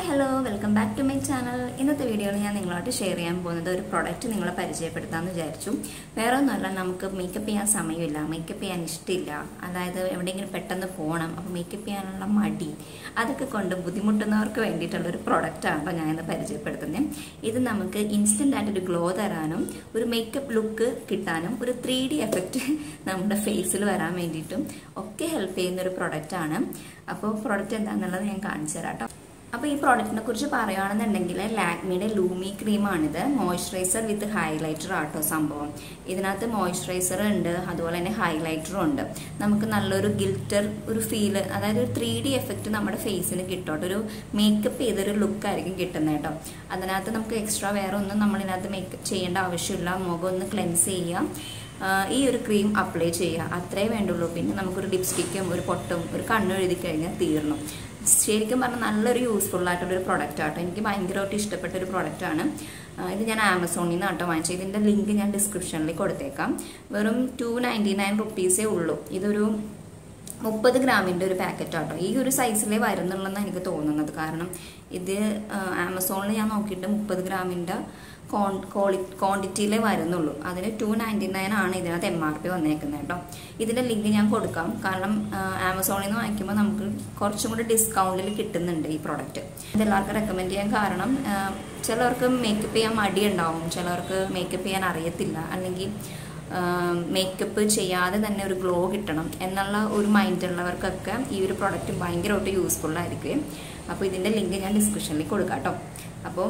hello welcome back to my channel ഇന്നത്തെ വീഡിയോയിൽ ഞാൻ നിങ്ങളായിട്ട് ഷെയർ ചെയ്യാൻ പോകുന്നത് ഒരു പ്രൊഡക്റ്റ് നിങ്ങളെ പരിചയപ്പെടുത്താമെന്ന് വിചാരിച്ചു വേറെ ഒന്നുമല്ല നമുക്ക് മേക്കപ്പ് ചെയ്യാൻ സമയമില്ല മേക്കപ്പ് ചെയ്യാൻ ഇഷ്ടമില്ല അതായത് എവിടെയെങ്കിലും പെട്ടെന്ന് പോകണം അപ്പോൾ മേക്കപ്പ് ചെയ്യാനുള്ള മടി അതൊക്കെ കൊണ്ട് ബുദ്ധിമുട്ടുന്നവർക്ക് വേണ്ടിയിട്ടുള്ള ഒരു പ്രൊഡക്റ്റാണ് ഞാൻ ഇന്ന് പരിചയപ്പെടുത്തുന്നത് ഇത് നമുക്ക് ഇൻസ്റ്റൻ്റ് ആയിട്ടൊരു ഗ്ലോ തരാനും ഒരു മേക്കപ്പ് ലുക്ക് കിട്ടാനും ഒരു ത്രീ ഡി എഫക്റ്റ് നമ്മുടെ ഫേസിൽ വരാൻ വേണ്ടിയിട്ടും ഒക്കെ ഹെൽപ്പ് ചെയ്യുന്ന ഒരു പ്രൊഡക്റ്റാണ് അപ്പോൾ പ്രൊഡക്റ്റ് എന്താണെന്നുള്ളത് ഞാൻ കാണിച്ചു തരാം കേട്ടോ അപ്പോൾ ഈ പ്രോഡക്റ്റിനെ കുറിച്ച് പറയുകയാണെന്നുണ്ടെങ്കിൽ ലാക്മിയുടെ ലൂമി ക്രീമാണിത് മോയ്സ്ചറൈസർ വിത്ത് ഹൈലൈറ്റർ ആട്ടോ സംഭവം ഇതിനകത്ത് മോയ്സ്ചറൈസർ ഉണ്ട് അതുപോലെ തന്നെ ഹൈലൈറ്ററും ഉണ്ട് നമുക്ക് നല്ലൊരു ഗിൽറ്റർ ഒരു ഫീല് അതായത് ഒരു ത്രീ ഡി എഫക്റ്റ് നമ്മുടെ ഫേസിന് കിട്ടും ഒരു മേക്കപ്പ് ചെയ്തൊരു ലുക്കായിരിക്കും കിട്ടുന്നത് കേട്ടോ അതിനകത്ത് നമുക്ക് എക്സ്ട്രാ വേറെ ഒന്നും നമ്മളിതിനകത്ത് മേക്കപ്പ് ചെയ്യേണ്ട ആവശ്യമില്ല മുഖം ഒന്ന് ക്ലെൻസ് ചെയ്യാം ഈ ഒരു ക്രീം അപ്ലൈ ചെയ്യുക അത്രേ വേണ്ടുള്ളൂ പിന്നെ നമുക്കൊരു ലിപ്സ്റ്റിക്കും ഒരു പൊട്ടും ഒരു കണ്ണും എഴുതി കഴിഞ്ഞാൽ തീർന്നു ശരിക്കും പറഞ്ഞാൽ നല്ലൊരു യൂസ്ഫുൾ ആയിട്ടുള്ളൊരു പ്രൊഡക്റ്റ് ആട്ടോ എനിക്ക് ഭയങ്കരമായിട്ട് ഇഷ്ടപ്പെട്ട ഒരു പ്രൊഡക്റ്റാണ് ഇത് ഞാൻ ആമസോണിൽ നിന്ന് ആട്ടോ വാങ്ങിച്ചത് ഇതിൻ്റെ ലിങ്ക് ഞാൻ ഡിസ്ക്രിപ്ഷനിൽ കൊടുത്തേക്കാം വെറും ടു നയൻറ്റി നയൻ റുപ്പീസേ ഉള്ളൂ ഇതൊരു മുപ്പത് ഗ്രാമിൻ്റെ ഒരു പാക്കറ്റ് ആട്ടോ ഈ ഒരു സൈസിലേ വരുന്നുള്ളതെന്ന് എനിക്ക് തോന്നുന്നത് കാരണം ഇത് ആമസോണിൽ ഞാൻ നോക്കിയിട്ട് മുപ്പത് ഗ്രാമിൻ്റെ ക്വാളി ക്വാണ്ടിറ്റിയിലേ വരുന്നുള്ളൂ അതിന് ടു നയൻറ്റി നയൻ ആണ് ഇതിനകത്ത് എം ആർ പി വന്നേക്കുന്നത് കേട്ടോ ഇതിൻ്റെ ലിങ്ക് ഞാൻ കൊടുക്കാം കാരണം ആമസോണിൽ നിന്ന് വാങ്ങിക്കുമ്പോൾ നമുക്ക് കുറച്ചും കൂടി ഡിസ്കൗണ്ടിൽ കിട്ടുന്നുണ്ട് ഈ പ്രോഡക്റ്റ് ഇതെല്ലാവർക്കും റെക്കമെൻഡ് ചെയ്യാൻ കാരണം ചിലവർക്ക് മേക്കപ്പ് ചെയ്യാൻ മടിയുണ്ടാവും ചിലവർക്ക് മേക്കപ്പ് ചെയ്യാൻ അറിയത്തില്ല അല്ലെങ്കിൽ മേക്കപ്പ് ചെയ്യാതെ തന്നെ ഒരു ഗ്ലോ കിട്ടണം എന്നുള്ള ഒരു മൈൻഡ് ഉള്ളവർക്കൊക്കെ ഈ ഒരു പ്രോഡക്റ്റ് ഭയങ്കരമായിട്ട് യൂസ്ഫുൾ ആയിരിക്കും അപ്പോൾ ഇതിൻ്റെ ലിങ്ക് ഞാൻ ഡിസ്ക്രിപ്ഷനിൽ കൊടുക്കാം കേട്ടോ അപ്പോൾ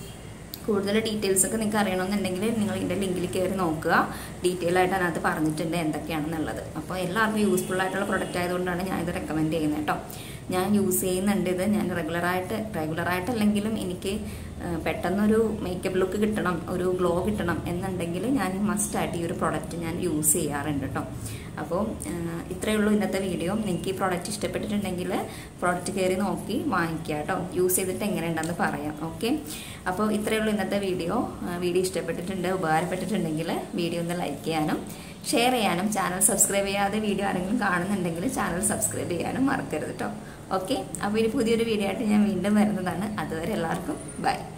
കൂടുതൽ ഡീറ്റെയിൽസ് ഒക്കെ നിങ്ങൾക്ക് അറിയണമെന്നുണ്ടെങ്കിൽ നിങ്ങൾ ഇതിൻ്റെ ലിങ്കിൽ കയറി നോക്കുക ഡീറ്റെയിൽ ആയിട്ട് അതിനകത്ത് പറഞ്ഞിട്ടുണ്ട് എന്തൊക്കെയാണെന്നുള്ളത് അപ്പോൾ എല്ലാവർക്കും യൂസ്ഫുൾ ആയിട്ടുള്ള പ്രൊഡക്റ്റ് ആയതുകൊണ്ടാണ് ഞാനിത് റെക്കമെൻഡ് ചെയ്യുന്നത് കേട്ടോ ഞാൻ യൂസ് ചെയ്യുന്നുണ്ട് ഇത് ഞാൻ റെഗുലറായിട്ട് റെഗുലറായിട്ടല്ലെങ്കിലും എനിക്ക് പെട്ടെന്നൊരു മേക്കപ്പ് ലുക്ക് കിട്ടണം ഒരു ഗ്ലോ കിട്ടണം എന്നുണ്ടെങ്കിൽ ഞാൻ മസ്റ്റായിട്ട് ഈ ഒരു പ്രൊഡക്റ്റ് ഞാൻ യൂസ് ചെയ്യാറുണ്ട് കേട്ടോ അപ്പോൾ ഇത്രയേ ഉള്ളൂ ഇന്നത്തെ വീഡിയോ നിങ്ങൾക്ക് ഈ പ്രോഡക്റ്റ് ഇഷ്ടപ്പെട്ടിട്ടുണ്ടെങ്കിൽ പ്രോഡക്റ്റ് കയറി നോക്കി വാങ്ങിക്കുക കേട്ടോ യൂസ് ചെയ്തിട്ട് എങ്ങനെയുണ്ടെന്ന് പറയാം ഓക്കെ അപ്പോൾ ഇത്രയേ ഉള്ളൂ ഇന്നത്തെ വീഡിയോ വീഡിയോ ഇഷ്ടപ്പെട്ടിട്ടുണ്ട് ഉപകാരപ്പെട്ടിട്ടുണ്ടെങ്കിൽ വീഡിയോ ഒന്ന് ലൈക്ക് ചെയ്യാനും ഷെയർ ചെയ്യാനും ചാനൽ സബ്സ്ക്രൈബ് ചെയ്യാതെ വീഡിയോ ആരെങ്കിലും കാണുന്നുണ്ടെങ്കിൽ ചാനൽ സബ്സ്ക്രൈബ് ചെയ്യാനും മറക്കരുത് കേട്ടോ ഓക്കെ അപ്പോൾ ഇനി പുതിയൊരു വീഡിയോ ആയിട്ട് ഞാൻ വീണ്ടും വരുന്നതാണ് അതുവരെ എല്ലാവർക്കും ബൈ